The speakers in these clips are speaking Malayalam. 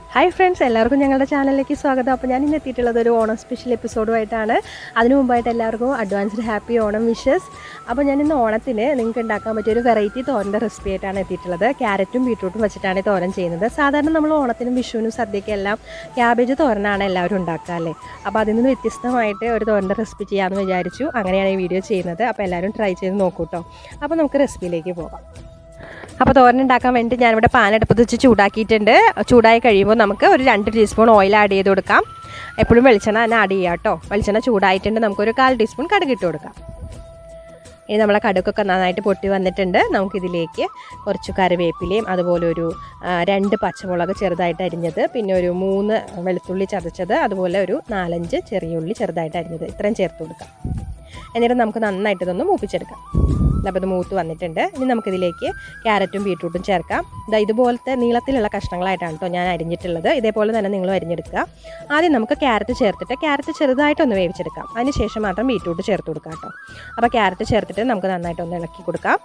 ഹായ് ഫ്രണ്ട്സ് എല്ലാവർക്കും ഞങ്ങളുടെ ചാനലിലേക്ക് സ്വാഗതം അപ്പോൾ ഞാൻ ഇന്ന് എത്തിയിട്ടുള്ളത് ഒരു ഓണം സ്പെഷ്യൽ എപ്പിസോഡുമായിട്ടാണ് അതിനു മുമ്പായിട്ട് എല്ലാവർക്കും അഡ്വാൻസ്ഡ് ഹാപ്പി ഓണം വിഷസ് അപ്പോൾ ഞാൻ ഇന്ന് ഓണത്തിന് നിങ്ങൾക്ക് ഉണ്ടാക്കാൻ പറ്റിയ ഒരു വെറൈറ്റി തോരൻ്റെ റെസിപ്പി ആയിട്ടാണ് എത്തിയിട്ടുള്ളത് ക്യാരറ്റും ബീട്രൂട്ടും വെച്ചിട്ടാണ് ഈ തോരൻ ചെയ്യുന്നത് സാധാരണ നമ്മൾ ഓണത്തിനും വിഷുവിനും സദ്യയ്ക്കും എല്ലാം ക്യാബേജ് തോരനാണ് എല്ലാവരും ഉണ്ടാക്കുക അല്ലേ അപ്പോൾ അതിൽ നിന്ന് വ്യത്യസ്തമായിട്ട് ഒരു തോരൻ്റെ റെസിപ്പി ചെയ്യാമെന്ന് വിചാരിച്ചു അങ്ങനെയാണ് ഈ വീഡിയോ ചെയ്യുന്നത് അപ്പോൾ എല്ലാവരും ട്രൈ ചെയ്ത് നോക്കൂ കേട്ടോ അപ്പോൾ നമുക്ക് റെസിപ്പിയിലേക്ക് പോകാം അപ്പോൾ തോരൻ ഉണ്ടാക്കാൻ വേണ്ടി ഞാനിവിടെ പാൻ അടുപ്പത്ത് വെച്ച് ചൂടാക്കിയിട്ടുണ്ട് ചൂടായി കഴിയുമ്പോൾ നമുക്ക് ഒരു രണ്ട് ടീസ്പൂൺ ഓയിൽ ആഡ് ചെയ്ത് കൊടുക്കാം എപ്പോഴും വെളിച്ചെണ്ണ തന്നെ ആഡ് ചെയ്യാം കേട്ടോ വെളിച്ചെണ്ണ ചൂടായിട്ടുണ്ട് നമുക്കൊരു കാൽ ടീസ്പൂൺ കടുക് ഇട്ട് കൊടുക്കാം ഇനി നമ്മളെ കടുക്കൊക്കെ നന്നായിട്ട് പൊട്ടി വന്നിട്ടുണ്ട് നമുക്കിതിലേക്ക് കുറച്ച് കറിവേപ്പിലയും അതുപോലെ ഒരു ആ, രണ്ട് പച്ചമുളക് ചെറുതായിട്ട് അരിഞ്ഞത് പിന്നെ ഒരു മൂന്ന് വെളുത്തുള്ളി ചതച്ചത് അതുപോലെ ഒരു നാലഞ്ച് ചെറിയ ഉള്ളി ചെറുതായിട്ട് അരിഞ്ഞത് ഇത്രയും ചേർത്ത് കൊടുക്കാം എന്നിട്ട് നമുക്ക് നന്നായിട്ട് ഇതൊന്ന് മൂപ്പിച്ചെടുക്കാം അപ്പോൾ ഇത് മൂത്ത് വന്നിട്ടുണ്ട് ഇനി നമുക്കിതിലേക്ക് ക്യാരറ്റും ബീട്രൂട്ടും ചേർക്കാം ഇതാ ഇതുപോലത്തെ നീളത്തിലുള്ള കഷ്ണങ്ങളായിട്ടാണ് കേട്ടോ ഞാൻ അരിഞ്ഞിട്ടുള്ളത് ഇതേപോലെ തന്നെ നിങ്ങളും അരിഞ്ഞെടുക്കുക ആദ്യം നമുക്ക് ക്യാരറ്റ് ചേർത്തിട്ട് ക്യാരറ്റ് ചെറുതായിട്ടൊന്ന് വേവിച്ചെടുക്കാം അതിന് ശേഷം മാത്രം ബീട്രൂട്ട് ചേർത്ത് കൊടുക്കാം കേട്ടോ അപ്പോൾ ക്യാരറ്റ് ചേർത്തിട്ട് നമുക്ക് നന്നായിട്ടൊന്ന് ഇളക്കി കൊടുക്കാം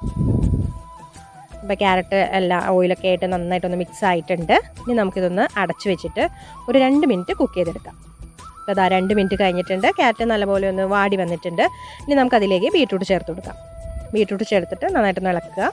അപ്പോൾ ക്യാരറ്റ് എല്ലാം ഓയിലൊക്കെ ആയിട്ട് നന്നായിട്ടൊന്ന് മിക്സ് ആയിട്ടുണ്ട് ഇനി നമുക്കിതൊന്ന് അടച്ചു വെച്ചിട്ട് ഒരു രണ്ട് മിനിറ്റ് കുക്ക് ചെയ്തെടുക്കാം അപ്പോൾ അതാ രണ്ട് മിനിറ്റ് കഴിഞ്ഞിട്ടുണ്ട് ക്യാരറ്റ് നല്ലപോലെ ഒന്ന് വാടി വന്നിട്ടുണ്ട് ഇനി നമുക്കതിലേക്ക് ബീട്രൂട്ട് ചേർത്ത് കൊടുക്കാം ബീട്രൂട്ട് ചേർത്തിട്ട് നന്നായിട്ടൊന്ന് ഇളക്കുക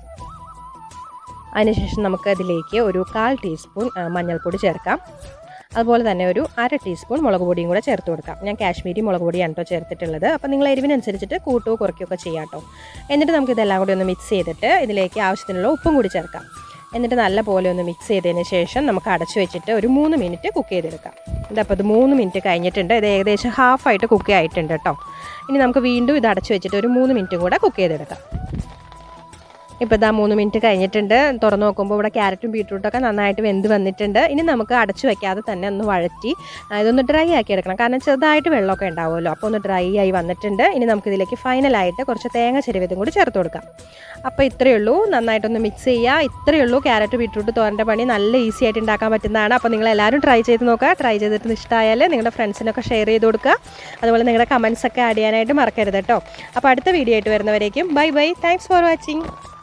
അതിനുശേഷം നമുക്ക് അതിലേക്ക് ഒരു കാൽ ടീസ്പൂൺ ആ, മഞ്ഞൾപ്പൊടി ചേർക്കാം അതുപോലെ തന്നെ ഒരു അര ടീസ്പൂൺ മുളക് പൊടിയും കൂടെ ചേർത്ത് കൊടുക്കാം ഞാൻ കാശ്മീരി മുളക് പൊടിയാണ് കേട്ടോ ചേർത്തിട്ടുള്ളത് അപ്പോൾ നിങ്ങൾ എരിവിനനുസരിച്ചിട്ട് കൂട്ടുകയോ കുറയ്ക്കുകയൊക്കെ ചെയ്യാം കേട്ടോ എന്നിട്ട് നമുക്ക് ഇതെല്ലാം കൂടി ഒന്ന് മിക്സ് ചെയ്തിട്ട് ഇതിലേക്ക് ആവശ്യത്തിനുള്ള ഉപ്പും കൂടി ചേർക്കാം എന്നിട്ട് നല്ല പോലെ ഒന്ന് മിക്സ് ചെയ്തതിന് ശേഷം നമുക്ക് അടച്ചു വെച്ചിട്ട് ഒരു മൂന്ന് മിനിറ്റ് കുക്ക് ചെയ്തെടുക്കാം ഇതപ്പോൾ ഇത് മൂന്ന് മിനിറ്റ് കഴിഞ്ഞിട്ടുണ്ട് ഇത് ഏകദേശം ഹാഫായിട്ട് കുക്ക് ആയിട്ടുണ്ട് കേട്ടോ ഇനി നമുക്ക് വീണ്ടും ഇത് അടച്ചു വെച്ചിട്ട് ഒരു മൂന്ന് മിനിറ്റും കൂടെ കുക്ക് ചെയ്തെടുക്കാം ഇപ്പോൾ ഇതാ മൂന്ന് മിനിറ്റ് കഴിഞ്ഞിട്ടുണ്ട് തുറന്ന് നോക്കുമ്പോൾ ഇവിടെ ക്യാരറ്റും ബീട്രൂട്ടൊക്കെ നന്നായിട്ട് വെന്ത് വന്നിട്ടുണ്ട് ഇനി നമുക്ക് അടച്ചു വെക്കാതെ തന്നെ ഒന്ന് വഴറ്റി ആ, ഇതൊന്ന് ഡ്രൈ ആക്കി എടുക്കണം കാരണം ചെറുതായിട്ട് വെള്ളമൊക്കെ ഉണ്ടാവുമല്ലോ അപ്പോൾ ഒന്ന് ഡ്രൈ ആയി വന്നിട്ടുണ്ട് ഇനി നമുക്കിതിലേക്ക് ഫൈനലായിട്ട് കുറച്ച് തേങ്ങ ചെരുവതും കൂടി ചേർത്ത് കൊടുക്കാം അപ്പോൾ ഇത്രയേ ഉള്ളൂ നന്നായിട്ടൊന്ന് മിക്സ് ചെയ്യുക ഇത്രയേ ഉള്ളൂ ക്യാരറ്റ് ബീട്രൂട്ട് തോരൻ്റെ പണി നല്ല ഈസി ആയിട്ട് ഉണ്ടാക്കാൻ പറ്റുന്നതാണ് അപ്പോൾ നിങ്ങൾ എല്ലാവരും ട്രൈ ചെയ്ത് നോക്കുക ട്രൈ ചെയ്തിട്ട് ഇഷ്ടമായാൽ നിങ്ങളുടെ ഫ്രണ്ട്സിനൊക്കെ ഷെയർ ചെയ്ത് കൊടുക്കുക അതുപോലെ നിങ്ങളുടെ കമൻസ് ഒക്കെ ആഡ് ചെയ്യാനായിട്ട് മറക്കരുത് കേട്ടോ അപ്പോൾ അടുത്ത വീഡിയോ ആയിട്ട് വരുന്നവരേക്കും bye bye thanks for watching